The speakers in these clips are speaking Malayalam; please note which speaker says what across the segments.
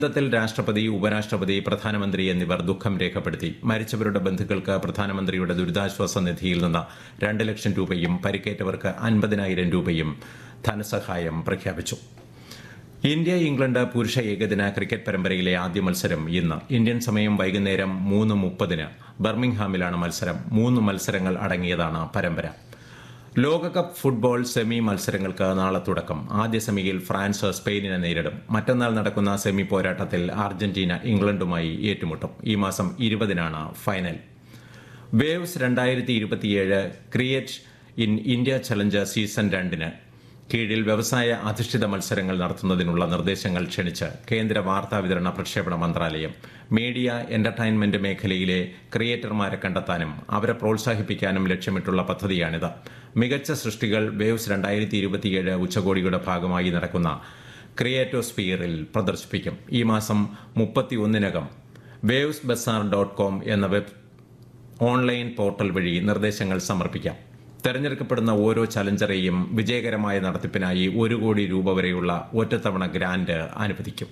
Speaker 1: യുദ്ധത്തിൽ രാഷ്ട്രപതി ഉപരാഷ്ട്രപതി പ്രധാനമന്ത്രി എന്നിവർ ദുഃഖം രേഖപ്പെടുത്തി മരിച്ചവരുടെ ബന്ധുക്കൾക്ക് പ്രധാനമന്ത്രിയുടെ ദുരിതാശ്വാസ നിധിയിൽ നിന്ന് രണ്ട് ലക്ഷം രൂപയും പരിക്കേറ്റവർക്ക് അൻപതിനായിരം രൂപയും ധനസഹായം പ്രഖ്യാപിച്ചു ഇന്ത്യ ഇംഗ്ലണ്ട് പുരുഷ ഏകദിന ക്രിക്കറ്റ് പരമ്പരയിലെ ആദ്യ മത്സരം ഇന്ന് ഇന്ത്യൻ സമയം വൈകുന്നേരം മൂന്ന് മുപ്പതിന് ബർമിംഗ്ഹാമിലാണ് മത്സരം മൂന്ന് മത്സരങ്ങൾ അടങ്ങിയതാണ് പരമ്പര ലോകകപ്പ് ഫുട്ബോൾ സെമി മത്സരങ്ങൾക്ക് നാളെ തുടക്കം ആദ്യ സെമിയിൽ ഫ്രാൻസ് സ്പെയിനിനെ നേരിടും മറ്റന്നാൾ നടക്കുന്ന സെമി പോരാട്ടത്തിൽ അർജന്റീന ഇംഗ്ലണ്ടുമായി ഏറ്റുമുട്ടും ഈ മാസം ഇരുപതിനാണ് ഫൈനൽ വേവ്സ് രണ്ടായിരത്തി ഇരുപത്തിയേഴ് create in India challenge season രണ്ടിന് കീഴിൽ വ്യവസായ അധിഷ്ഠിത മത്സരങ്ങൾ നടത്തുന്നതിനുള്ള നിർദ്ദേശങ്ങൾ ക്ഷണിച്ച് കേന്ദ്ര വാർത്താ വിതരണ പ്രക്ഷേപണ മന്ത്രാലയം മീഡിയ എന്റർടൈൻമെന്റ് മേഖലയിലെ ക്രിയേറ്റർമാരെ കണ്ടെത്താനും അവരെ പ്രോത്സാഹിപ്പിക്കാനും ലക്ഷ്യമിട്ടുള്ള പദ്ധതിയാണിത് മികച്ച സൃഷ്ടികൾ വേവ്സ് രണ്ടായിരത്തി ഇരുപത്തിയേഴ് ഉച്ചകോടിയുടെ ഭാഗമായി നടക്കുന്ന ക്രിയേറ്റോസ്ഫിയറിൽ പ്രദർശിപ്പിക്കും ഈ മാസം മുപ്പത്തിയൊന്നിനകം വേവ്സ് ബസാർ ഡോട്ട് കോം എന്ന വെബ് ഓൺലൈൻ പോർട്ടൽ വഴി നിർദ്ദേശങ്ങൾ സമർപ്പിക്കാം തെരഞ്ഞെടുക്കപ്പെടുന്ന ഓരോ ചലഞ്ചറെയും വിജയകരമായ നടത്തിപ്പിനായി ഒരു കോടി രൂപ വരെയുള്ള ഒറ്റത്തവണ ഗ്രാന്റ് അനുവദിക്കും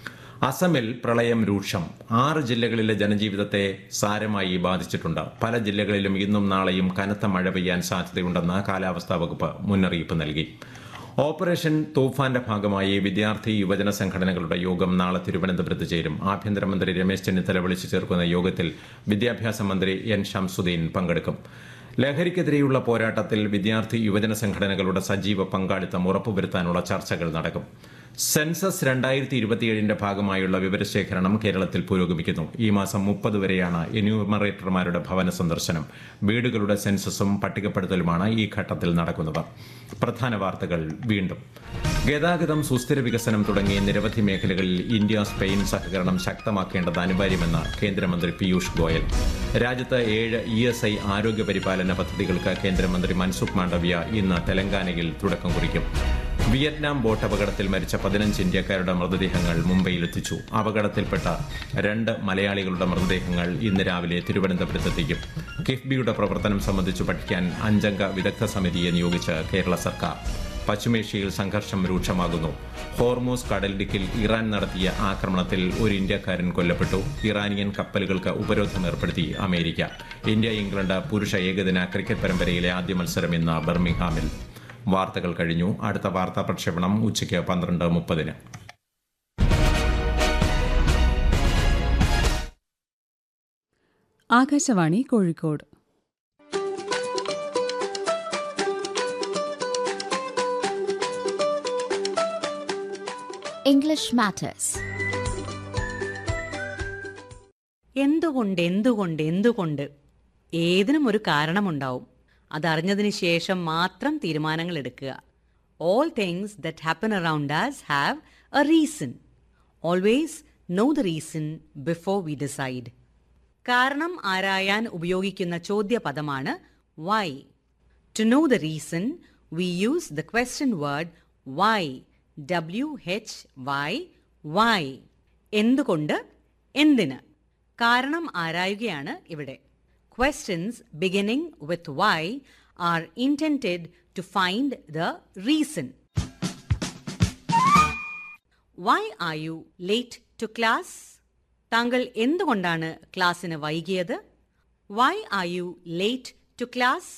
Speaker 1: അസമിൽ പ്രളയം രൂക്ഷം ആറ് ജില്ലകളിലെ ജനജീവിതത്തെ സാരമായി ബാധിച്ചിട്ടുണ്ട് പല ജില്ലകളിലും ഇന്നും നാളെയും കനത്ത മഴ പെയ്യാൻ സാധ്യതയുണ്ടെന്ന് കാലാവസ്ഥാ വകുപ്പ് മുന്നറിയിപ്പ് നൽകി ഓപ്പറേഷൻ തൂഫാന്റെ ഭാഗമായി വിദ്യാർത്ഥി യുവജന സംഘടനകളുടെ യോഗം നാളെ തിരുവനന്തപുരത്ത് ചേരും ആഭ്യന്തരമന്ത്രി രമേശ് ചെന്നിത്തല വിളിച്ചു ചേർക്കുന്ന യോഗത്തിൽ വിദ്യാഭ്യാസ മന്ത്രി എൻ ഷംസുദ്ദീൻ പങ്കെടുക്കും ലഹരിക്കെതിരെയുള്ള പോരാട്ടത്തിൽ വിദ്യാർത്ഥി യുവജന സംഘടനകളുടെ സജീവ പങ്കാളിത്തം ഉറപ്പുവരുത്താനുള്ള ചർച്ചകൾ നടക്കും സെൻസസ് രണ്ടായിരത്തി ഇരുപത്തിയേഴിന്റെ ഭാഗമായുള്ള വിവരശേഖരണം കേരളത്തിൽ പുരോഗമിക്കുന്നു ഈ മാസം മുപ്പത് വരെയാണ് എന്യൂമറേറ്റർമാരുടെ ഭവന സന്ദർശനം വീടുകളുടെ സെൻസസും പട്ടികപ്പെടുത്തലുമാണ് ഈ ഘട്ടത്തിൽ നടക്കുന്നത് പ്രധാന വാർത്തകൾ വീണ്ടും ഗതാഗതം സുസ്ഥിര വികസനം തുടങ്ങിയ നിരവധി മേഖലകളിൽ ഇന്ത്യ സ്പെയിൻ സഹകരണം ശക്തമാക്കേണ്ടത് അനിവാര്യമെന്ന് കേന്ദ്രമന്ത്രി പീയൂഷ് ഗോയൽ രാജ്യത്ത് ഏഴ് ഇ എസ് ഐ ആരോഗ്യ പരിപാലന പദ്ധതികൾക്ക് കേന്ദ്രമന്ത്രി മൻസുഖ് മാണ്ഡവ്യ ഇന്ന് തെലങ്കാനയിൽ തുടക്കം കുറിക്കും വിയറ്റ്നാം ബോട്ട് അപകടത്തിൽ മരിച്ച പതിനഞ്ച് ഇന്ത്യക്കാരുടെ മൃതദേഹങ്ങൾ മുംബൈയിലെത്തിച്ചു അപകടത്തിൽപ്പെട്ട രണ്ട് മലയാളികളുടെ മൃതദേഹങ്ങൾ ഇന്ന് രാവിലെ തിരുവനന്തപുരത്തെത്തിക്കും കിഫ്ബിയുടെ പ്രവർത്തനം സംബന്ധിച്ച് പഠിക്കാൻ അഞ്ചംഗ വിദഗ്ധ സമിതിയെ നിയോഗിച്ച് കേരള സർക്കാർ പശ്ചിമേഷ്യയിൽ സംഘർഷം രൂക്ഷമാകുന്നു ഹോർമോസ് കടലിടുക്കിൽ ഇറാൻ നടത്തിയ ആക്രമണത്തിൽ ഒരു ഇന്ത്യക്കാരൻ കൊല്ലപ്പെട്ടു ഇറാനിയൻ കപ്പലുകൾക്ക് ഉപരോധം ഏർപ്പെടുത്തി അമേരിക്ക ഇന്ത്യ ഇംഗ്ലണ്ട് പുരുഷ ഏകദിന ക്രിക്കറ്റ് പരമ്പരയിലെ ആദ്യ മത്സരം ഇന്ന് ബർമിംഗ്ഹാമിൽ വാർത്തകൾ കഴിഞ്ഞു അടുത്ത വാർത്താ പ്രക്ഷേപണം ഉച്ചയ്ക്ക് പന്ത്രണ്ട് മുപ്പതിന്
Speaker 2: ആകാശവാണി കോഴിക്കോട്
Speaker 3: English Matters.
Speaker 4: എന്തുകൊണ്ട് എന്തുകൊണ്ട് എന്തുകൊണ്ട് ഏതിനും ഒരു കാരണമുണ്ടാവും അതറിഞ്ഞതിന് ശേഷം മാത്രം തീരുമാനങ്ങൾ എടുക്കുക all things that happen around us have a reason always know the reason before we decide കാരണം ആരായാൻ ഉപയോഗിക്കുന്ന ചോദ്യപദമാണ് why to know the reason we use the question word why W H Y why എന്തുകൊണ്ട് എന്തിന് കാരണം ആരായുകയാണ് ഇവിടെ questions beginning with why are intended to find the reason why are you late to class താങ്കൾ എന്തുകൊണ്ടാണ് ക്ലാസ്സിന് വൈകിയത് why are you late to class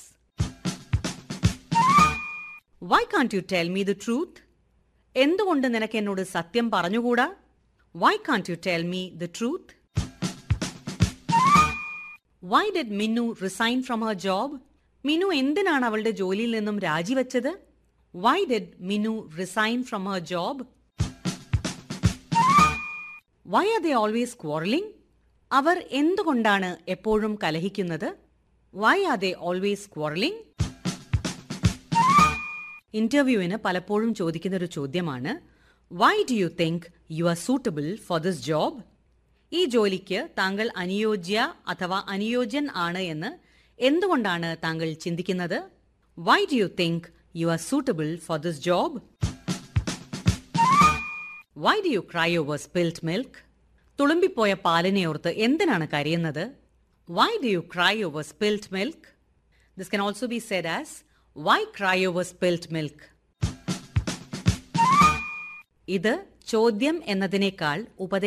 Speaker 4: Y can't you tell me the truth എന്തുകൊണ്ട് നിനക്ക് എന്നോട് സത്യം പറഞ്ഞുകൂടാ why can't you tell me the truth why did Minnu resign from her job Minu എന്തിനാണ് അവളുടെ ജോലിയിൽ നിന്നും രാജിവെച്ചത് why did Minu resign from her job why are they always quarreling അവർ എന്തുകൊണ്ടാണ് എപ്പോഴും കലഹിക്കുന്നത് why are they always quarreling ഇന്റർവ്യൂവിന് പലപ്പോഴും ചോദിക്കുന്ന ഒരു ചോദ്യമാണ് why do you think you are suitable for this job ഈ ജോലിക്ക് താങ്കൾ അനുയോജ്യ അഥവാ അനുയോജ്യൻ ആണ് എന്ന് എന്തുകൊണ്ടാണ് താങ്കൾ ചിന്തിക്കുന്നത് why do you think you are suitable for this job why do you cry over spilt milk തുളുമ്പിപ്പോയ പാലിനെ ഓർത്ത് എന്തിനാണ് കരയുന്നത് why do you cry over spilt milk this can also be said as why cry over spilt milk ഇത് ചോദ്യം എന്നതിനേക്കാൾ ഉപദേശം